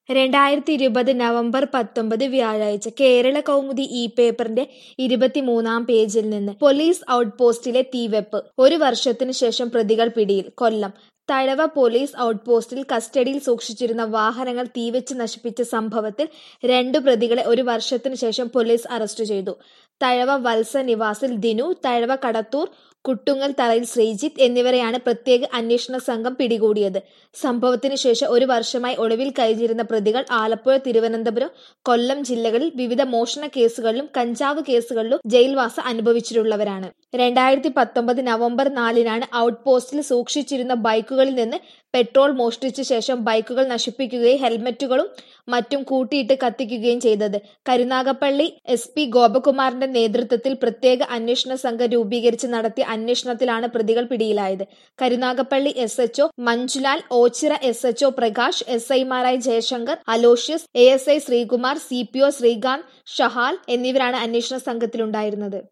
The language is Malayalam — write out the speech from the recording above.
രണ്ടായിരത്തി ഇരുപത് നവംബർ പത്തൊമ്പത് വ്യാഴാഴ്ച കേരള കൗമുദി ഈ പേപ്പറിന്റെ ഇരുപത്തിമൂന്നാം പേജിൽ നിന്ന് പോലീസ് ഔട്ട്പോസ്റ്റിലെ തീവെപ്പ് ഒരു വർഷത്തിനു ശേഷം പ്രതികൾ പിടിയിൽ കൊല്ലം തഴവ പോലീസ് ഔട്ട്പോസ്റ്റിൽ കസ്റ്റഡിയിൽ സൂക്ഷിച്ചിരുന്ന വാഹനങ്ങൾ തീവെച്ച് നശിപ്പിച്ച സംഭവത്തിൽ രണ്ടു പ്രതികളെ ഒരു വർഷത്തിനു ശേഷം പോലീസ് അറസ്റ്റ് ചെയ്തു തഴവ വത്സ നിവാസിൽ ദിനു തഴവ കടത്തൂർ കുട്ടുങ്ങൽ തറയിൽ ശ്രീജിത്ത് എന്നിവരെയാണ് പ്രത്യേക അന്വേഷണ സംഘം പിടികൂടിയത് സംഭവത്തിന് ശേഷം ഒരു വർഷമായി ഒളിവിൽ കഴിഞ്ഞിരുന്ന പ്രതികൾ ആലപ്പുഴ തിരുവനന്തപുരം കൊല്ലം ജില്ലകളിൽ വിവിധ മോഷണ കേസുകളിലും കഞ്ചാവ് കേസുകളിലും ജയിൽവാസ അനുഭവിച്ചിട്ടുള്ളവരാണ് രണ്ടായിരത്തി പത്തൊമ്പത് നവംബർ നാലിനാണ് ഔട്ട് പോസ്റ്റിൽ സൂക്ഷിച്ചിരുന്ന ബൈക്കുകളിൽ നിന്ന് പെട്രോൾ മോഷ്ടിച്ച ശേഷം ബൈക്കുകൾ നശിപ്പിക്കുകയും ഹെൽമറ്റുകളും മറ്റും കൂട്ടിയിട്ട് കത്തിക്കുകയും ചെയ്തത് കരുനാഗപ്പള്ളി എസ് പി ഗോപകുമാറിന്റെ നേതൃത്വത്തിൽ പ്രത്യേക അന്വേഷണ സംഘം രൂപീകരിച്ച് നടത്തിയ അന്വേഷണത്തിലാണ് പ്രതികൾ പിടിയിലായത് Karunagappally S HO Manjulal Oachira S HO Prakash S ഐമാരായ Jayashankar Aloysius A S I Sreekumar C P O Sreekanth Shahal എന്നിവരാണ് അന്വേഷണ സംഘത്തിലുണ്ടായിരുന്നത്